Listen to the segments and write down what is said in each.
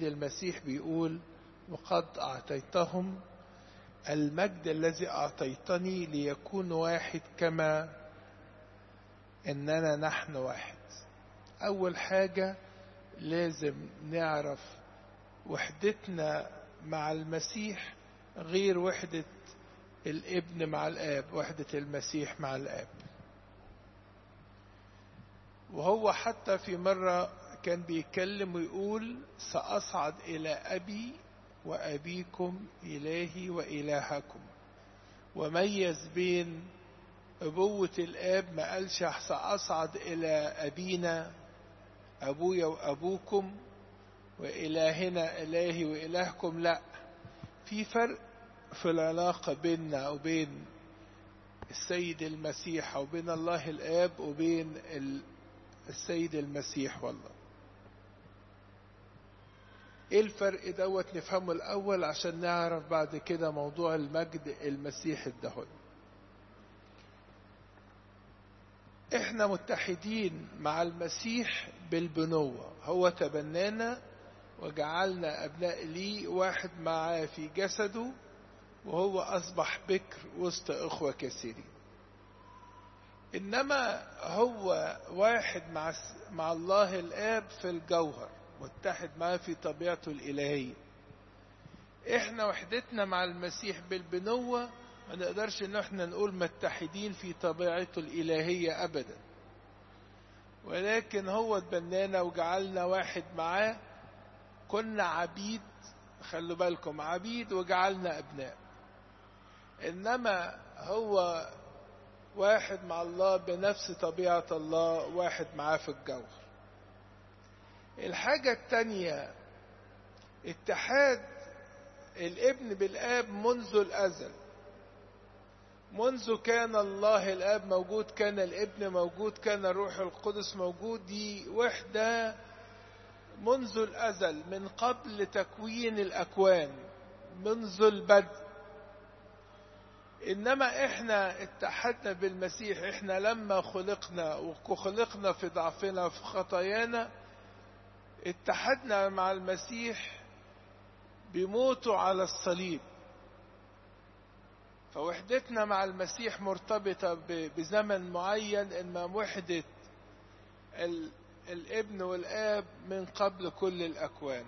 السيد المسيح بيقول وقد أعطيتهم المجد الذي أعطيتني ليكون واحد كما إننا نحن واحد أول حاجة لازم نعرف وحدتنا مع المسيح غير وحدة الابن مع الآب وحدة المسيح مع الآب وهو حتى في مرة كان بيتكلم ويقول سأصعد إلى أبي وأبيكم إلهي وإلهكم وميز بين أبوة الآب ما قالش سأصعد إلى أبينا أبويا وأبوكم وإلهنا إلهي وإلهكم لا في فرق في العلاقة بيننا وبين السيد المسيح وبين الله الآب وبين السيد المسيح والله ايه الفرق دوت نفهمه الاول عشان نعرف بعد كده موضوع المجد المسيح الدهن احنا متحدين مع المسيح بالبنوة هو تبنانا وجعلنا ابناء لي واحد معاه في جسده وهو اصبح بكر وسط اخوة كثيرين انما هو واحد مع مع الله الاب في الجوهر متحد معاه في طبيعته الالهيه احنا وحدتنا مع المسيح بالبنوه ما نقدرش ان احنا نقول متحدين في طبيعته الالهيه ابدا ولكن هو اتبنانا وجعلنا واحد معاه كنا عبيد خلوا بالكم عبيد وجعلنا ابناء انما هو واحد مع الله بنفس طبيعة الله واحد معاه في الجوهر الحاجة التانية اتحاد الابن بالآب منذ الأزل منذ كان الله الآب موجود كان الابن موجود كان الروح القدس موجود دي وحدة منذ الأزل من قبل تكوين الأكوان منذ البدء إنما إحنا اتحدنا بالمسيح إحنا لما خلقنا وخلقنا في ضعفنا في خطايانا اتحدنا مع المسيح بموته على الصليب فوحدتنا مع المسيح مرتبطة بزمن معين إنما وحدة الابن والآب من قبل كل الأكوان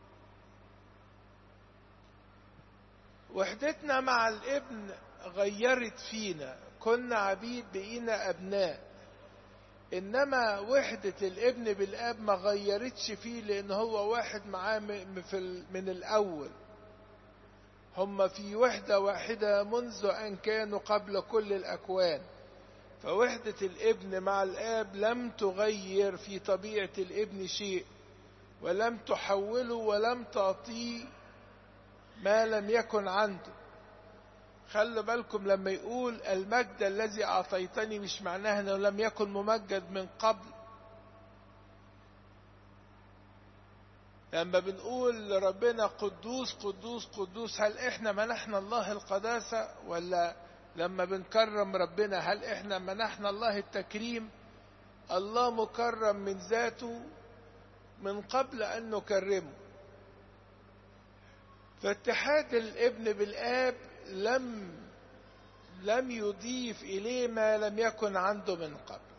وحدتنا مع الابن غيرت فينا كنا عبيد بقينا أبناء إنما وحدة الابن بالآب ما غيرتش فيه لأن هو واحد معاه من الأول هم في وحدة واحدة منذ أن كانوا قبل كل الأكوان فوحدة الابن مع الآب لم تغير في طبيعة الابن شيء ولم تحوله ولم تعطيه ما لم يكن عنده خلوا بالكم لما يقول المجد الذي أعطيتني مش معناه أنه لم يكن ممجد من قبل لما بنقول لربنا قدوس قدوس قدوس هل احنا منحنا الله القداسة ولا لما بنكرم ربنا هل احنا منحنا الله التكريم الله مكرم من ذاته من قبل أن نكرمه فاتحاد الابن بالآب لم لم يضيف إليه ما لم يكن عنده من قبل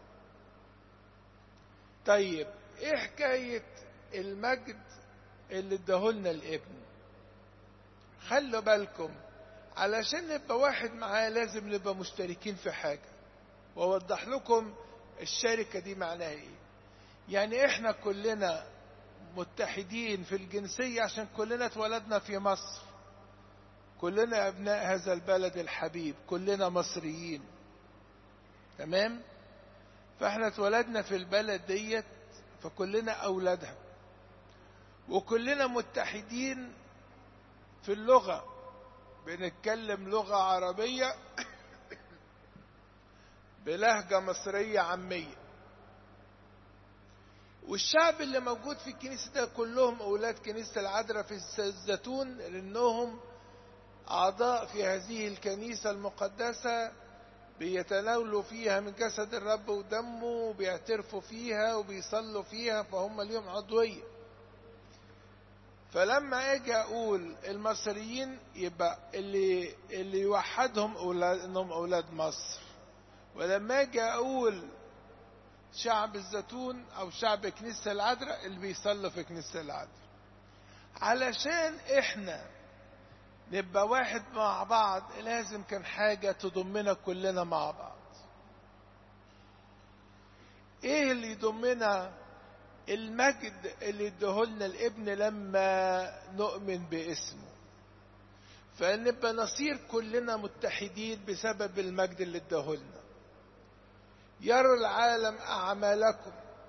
طيب ايه حكاية المجد اللي اداهولنا الابن خلوا بالكم علشان نبقى واحد معاه لازم نبقى مشتركين في حاجة ووضح لكم الشركة دي معناها ايه يعني احنا كلنا متحدين في الجنسية عشان كلنا اتولدنا في مصر كلنا أبناء هذا البلد الحبيب كلنا مصريين تمام فاحنا اتولدنا في البلد ديت فكلنا أولادها وكلنا متحدين في اللغة بنتكلم لغة عربية بلهجة مصرية عامية والشعب اللي موجود في الكنيسة ده كلهم أولاد كنيسة العذراء في الزيتون لأنهم أعضاء في هذه الكنيسة المقدسة بيتناولوا فيها من جسد الرب ودمه وبيعترفوا فيها وبيصلوا فيها فهم ليهم عضوية فلما اجي اقول المصريين يبقى اللي اللي يوحدهم اولاد انهم اولاد مصر ولما اجي اقول شعب الزيتون او شعب كنيسه العذراء اللي بيصلوا في كنيسه العذراء علشان احنا نبقى واحد مع بعض لازم كان حاجه تضمنا كلنا مع بعض ايه اللي يضمنا المجد اللي ادهولنا الابن لما نؤمن باسمه فنبقى نصير كلنا متحدين بسبب المجد اللي ادهولنا يرى العالم اعمالكم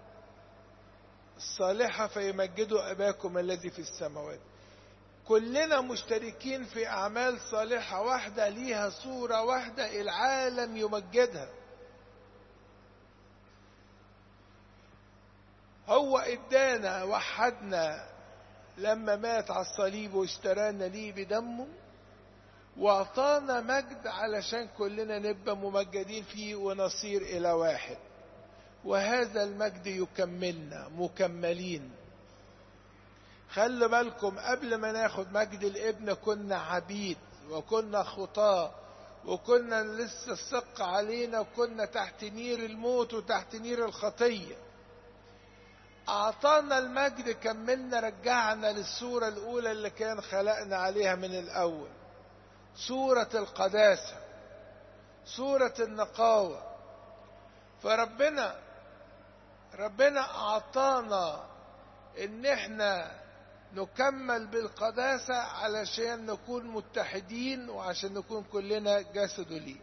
الصالحه فيمجدوا اباكم الذي في السماوات كلنا مشتركين في اعمال صالحه واحده ليها صوره واحده العالم يمجدها هو ادانا وحدنا لما مات على الصليب واشترانا ليه بدمه واعطانا مجد علشان كلنا نبقى ممجدين فيه ونصير الى واحد وهذا المجد يكملنا مكملين خلوا بالكم قبل ما ناخد مجد الابن كنا عبيد وكنا خطاه وكنا لسه الثق علينا وكنا تحت نير الموت وتحت نير الخطيه أعطانا المجد كملنا رجعنا للصورة الأولى اللي كان خلقنا عليها من الأول صورة القداسة صورة النقاوة فربنا ربنا أعطانا إن إحنا نكمل بالقداسة علشان نكون متحدين وعشان نكون كلنا جسد ليه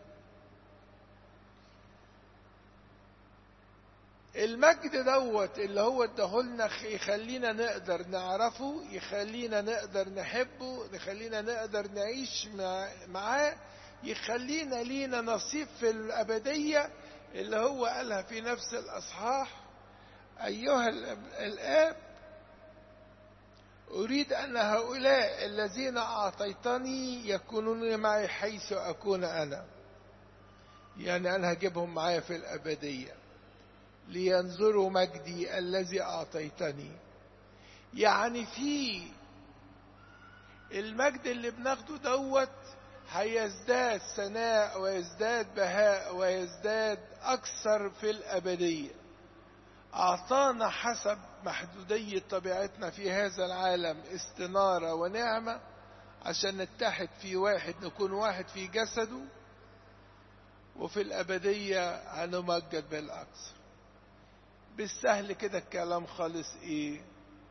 المجد دوت اللي هو اداهولنا يخلينا نقدر نعرفه يخلينا نقدر نحبه يخلينا نقدر نعيش معاه يخلينا لينا نصيب في الأبدية اللي هو قالها في نفس الأصحاح أيها الآب أريد أن هؤلاء الذين أعطيتني يكونون معي حيث أكون أنا يعني أنا هجيبهم معايا في الأبدية لينظروا مجدي الذي أعطيتني يعني في المجد اللي بناخده دوت هيزداد ثناء ويزداد بهاء ويزداد أكثر في الأبدية أعطانا حسب محدودية طبيعتنا في هذا العالم استنارة ونعمة عشان نتحد في واحد نكون واحد في جسده وفي الأبدية هنمجد بالأكثر بالسهل كده الكلام خالص ايه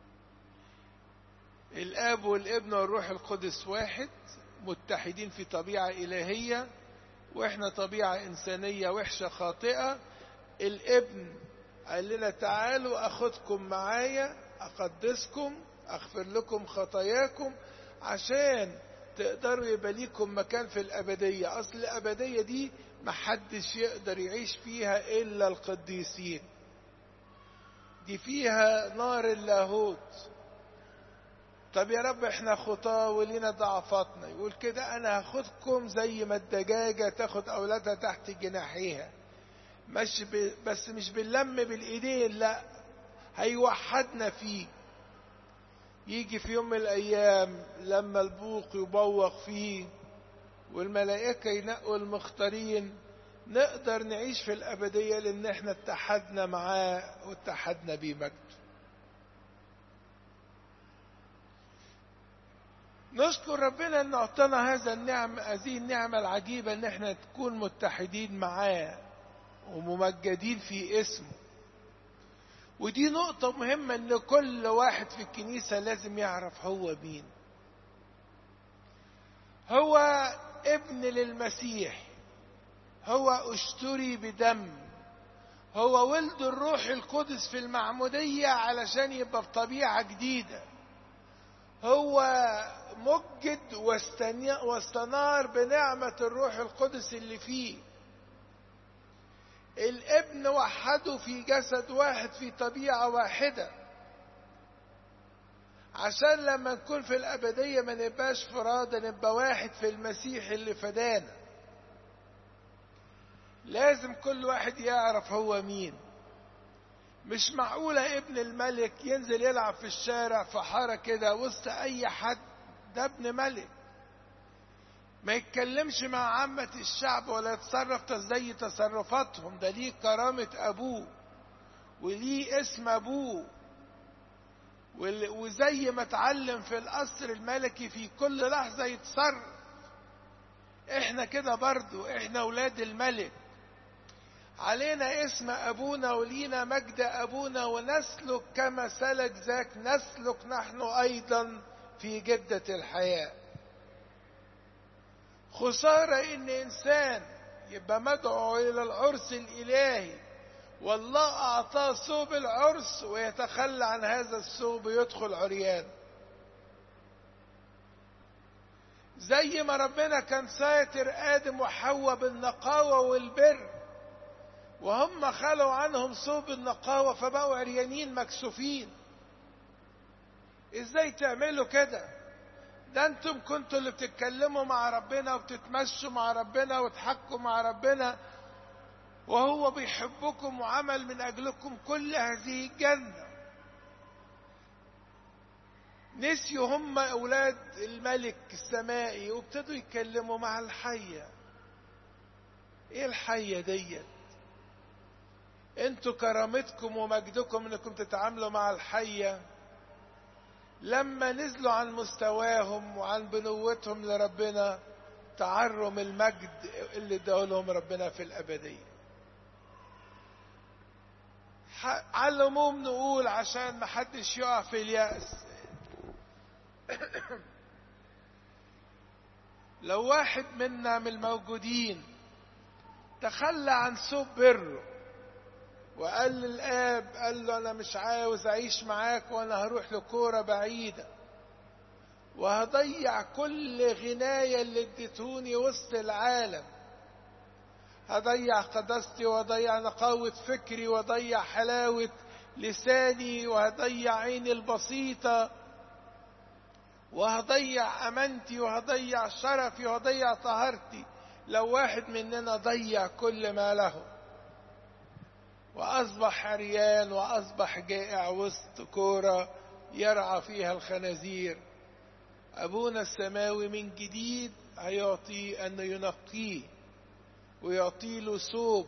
الاب والابن والروح القدس واحد متحدين في طبيعة إلهية واحنا طبيعة إنسانية وحشة خاطئة الابن قال لنا تعالوا أخدكم معايا أقدسكم أغفر لكم خطاياكم عشان تقدروا يبقى ليكم مكان في الأبدية أصل الأبدية دي محدش يقدر يعيش فيها إلا القديسين دي فيها نار اللاهوت طب يا رب احنا خطاة ولينا ضعفاتنا يقول كده انا هاخدكم زي ما الدجاجة تاخد اولادها تحت جناحيها مش ب... بس مش باللم بالايدين لا هيوحدنا فيه يجي في يوم من الايام لما البوق يبوق فيه والملائكة ينقوا المختارين نقدر نعيش في الأبدية لأن احنا اتحدنا معاه واتحدنا بيه مجد نشكر ربنا ان اعطانا هذا النعم هذه النعمة العجيبة ان احنا تكون متحدين معاه وممجدين في اسمه ودي نقطة مهمة ان كل واحد في الكنيسة لازم يعرف هو مين هو ابن للمسيح هو اشتري بدم هو ولد الروح القدس في المعمودية علشان يبقى بطبيعة جديدة هو مجد واستنار بنعمة الروح القدس اللي فيه الابن وحده في جسد واحد في طبيعة واحدة عشان لما نكون في الأبدية ما نبقاش فرادة نبقى واحد في المسيح اللي فدانا لازم كل واحد يعرف هو مين مش معقولة ابن الملك ينزل يلعب في الشارع في حارة كده وسط أي حد ده ابن ملك ما يتكلمش مع عامة الشعب ولا يتصرف زي تصرفاتهم ده ليه كرامة أبوه وليه اسم أبوه وزي ما اتعلم في القصر الملكي في كل لحظة يتصرف احنا كده برضو احنا ولاد الملك علينا اسم أبونا ولينا مجد أبونا ونسلك كما سلك ذاك نسلك نحن أيضا في جدة الحياة خسارة إن إنسان يبقى مدعو إلى العرس الإلهي والله أعطاه ثوب العرس ويتخلى عن هذا الثوب ويدخل عريان زي ما ربنا كان ساتر آدم وحواء بالنقاوة والبر وهم خلوا عنهم ثوب النقاوة فبقوا عريانين مكسوفين ازاي تعملوا كده ده انتم كنتوا اللي بتتكلموا مع ربنا وبتتمشوا مع ربنا وتحكوا مع ربنا وهو بيحبكم وعمل من اجلكم كل هذه الجنة نسيوا هم اولاد الملك السمائي وابتدوا يتكلموا مع الحية ايه الحية ديت انتوا كرامتكم ومجدكم انكم تتعاملوا مع الحية لما نزلوا عن مستواهم وعن بنوتهم لربنا تعرم المجد اللي اداه لهم ربنا في الابديه على العموم نقول عشان ما حدش يقع في اليأس لو واحد منا من الموجودين تخلى عن سوء بره وقال للآب قال له أنا مش عاوز أعيش معاك وأنا هروح لكورة بعيدة وهضيع كل غناية اللي اديتوني وسط العالم هضيع قداستي وهضيع نقاوة فكري وهضيع حلاوة لساني وهضيع عيني البسيطة وهضيع أمانتي وهضيع شرفي وهضيع طهارتي لو واحد مننا ضيع كل ما له وأصبح عريان وأصبح جائع وسط كورة يرعى فيها الخنازير أبونا السماوي من جديد هيعطيه أنه ينقيه ويعطي له ثوب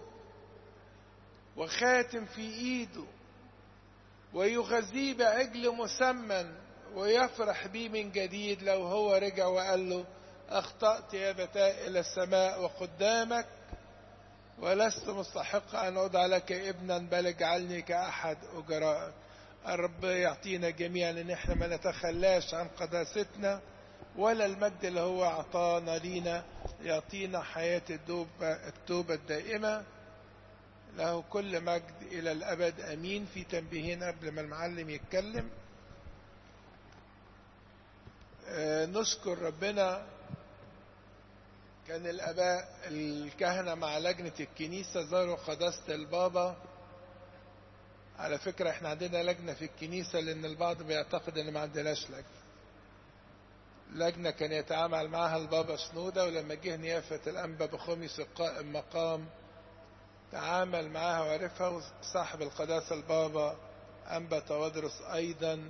وخاتم في ايده ويغذيه بعجل مسمن ويفرح بيه من جديد لو هو رجع وقال له اخطأت يا بتاء الى السماء وقدامك ولست مستحق ان ادعى لك ابنا بل اجعلني كاحد اجرائك الرب يعطينا جميعا ان احنا ما نتخلاش عن قداستنا ولا المجد اللي هو اعطانا لينا يعطينا حياة التوبة, التوبة الدائمة له كل مجد إلى الأبد أمين في تنبيهين قبل ما المعلم يتكلم آه نشكر ربنا كان الآباء الكهنة مع لجنة الكنيسة زاروا قداسة البابا على فكرة احنا عندنا لجنة في الكنيسة لأن البعض بيعتقد ان ما عندناش لجنة لجنة كان يتعامل معها البابا شنودة ولما جه نيافة الأنبا بخميس القائم مقام تعامل معها وعرفها وصاحب القداسة البابا أنبا توادرس أيضا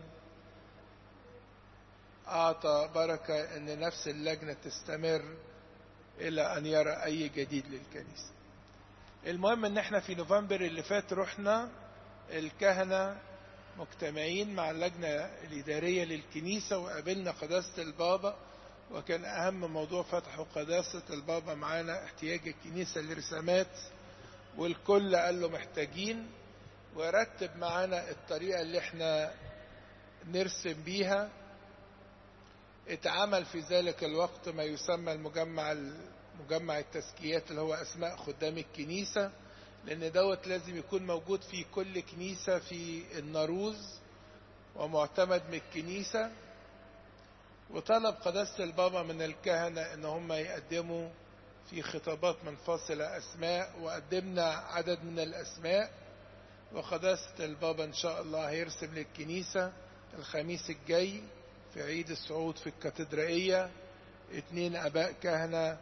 أعطى بركة أن نفس اللجنة تستمر إلى أن يرى أي جديد للكنيسة المهم أن احنا في نوفمبر اللي فات رحنا الكهنة مجتمعين مع اللجنة الإدارية للكنيسة وقابلنا قداسة البابا وكان أهم موضوع فتح قداسة البابا معانا احتياج الكنيسة لرسامات والكل قال له محتاجين ورتب معانا الطريقة اللي احنا نرسم بيها اتعمل في ذلك الوقت ما يسمى المجمع مجمع التزكيات اللي هو أسماء خدام الكنيسة لأن دوت لازم يكون موجود في كل كنيسة في الناروز ومعتمد من الكنيسة وطلب قداسة البابا من الكهنة ان هم يقدموا في خطابات منفصلة اسماء وقدمنا عدد من الاسماء وقداسة البابا ان شاء الله هيرسم للكنيسة الخميس الجاي في عيد الصعود في الكاتدرائية اتنين اباء كهنة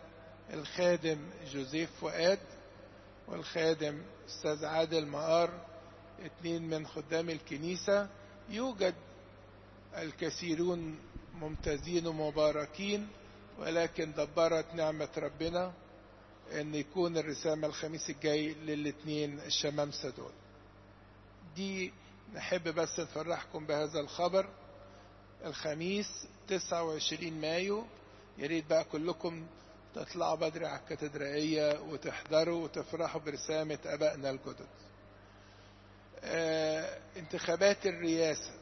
الخادم جوزيف فؤاد والخادم استاذ عادل مقار اتنين من خدام الكنيسة يوجد الكثيرون ممتازين ومباركين ولكن دبرت نعمة ربنا ان يكون الرسالة الخميس الجاي للاتنين الشمامسة دول دي نحب بس نفرحكم بهذا الخبر الخميس 29 مايو يا ريت بقى كلكم تطلعوا بدري على الكاتدرائية وتحضروا وتفرحوا برسامة أبائنا الجدد آه انتخابات الرئاسة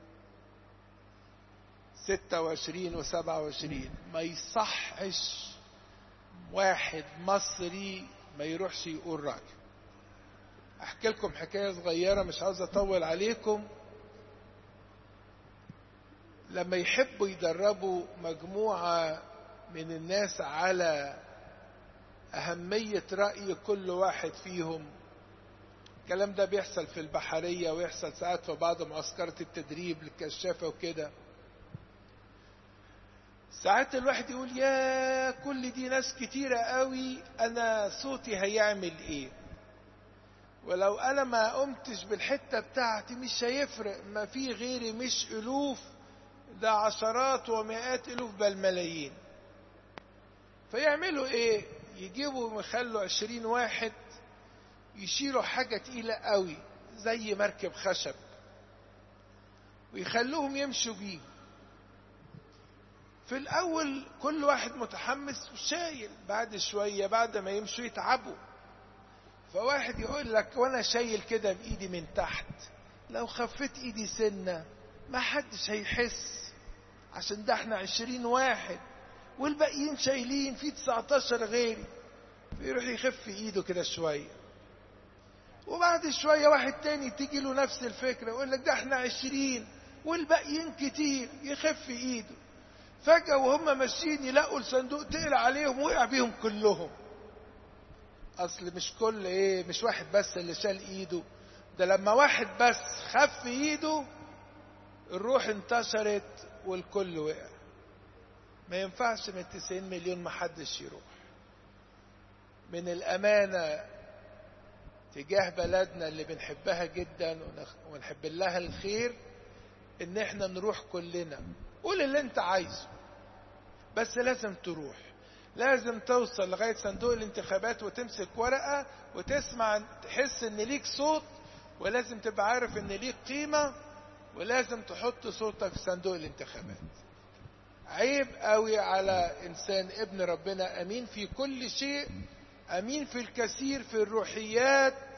26 و 27 ما يصحش واحد مصري ما يروحش يقول رأيه احكي لكم حكاية صغيرة مش عاوز اطول عليكم لما يحبوا يدربوا مجموعة من الناس على أهمية رأي كل واحد فيهم الكلام ده بيحصل في البحرية ويحصل ساعات في بعض معسكرة التدريب للكشافة وكده ساعات الواحد يقول يا كل دي ناس كتيرة قوي أنا صوتي هيعمل إيه ولو أنا ما قمتش بالحتة بتاعتي مش هيفرق ما في غيري مش ألوف ده عشرات ومئات ألوف بل ملايين فيعملوا إيه يجيبوا يخلوا عشرين واحد يشيلوا حاجة تقيلة قوي زي مركب خشب ويخلوهم يمشوا بيه في الأول كل واحد متحمس وشايل بعد شوية بعد ما يمشوا يتعبوا فواحد يقول لك وأنا شايل كده بإيدي من تحت لو خفيت إيدي سنة ما حدش هيحس عشان ده احنا عشرين واحد والباقيين شايلين في 19 غيري فيروح يخف ايده كده شوية وبعد شوية واحد تاني تيجي له نفس الفكرة يقول لك ده احنا عشرين والباقيين كتير يخف ايده فجأة وهم ماشيين يلاقوا الصندوق تقل عليهم وقع بيهم كلهم اصل مش كل ايه مش واحد بس اللي شال ايده ده لما واحد بس خف ايده الروح انتشرت والكل وقع ما ينفعش من 90 مليون ما حدش يروح من الأمانة تجاه بلدنا اللي بنحبها جدا ونحب لها الخير ان احنا نروح كلنا قول اللي انت عايزه بس لازم تروح لازم توصل لغاية صندوق الانتخابات وتمسك ورقة وتسمع تحس ان ليك صوت ولازم تبقى عارف ان ليك قيمة ولازم تحط صوتك في صندوق الانتخابات عيب قوي على انسان ابن ربنا امين في كل شيء امين في الكثير في الروحيات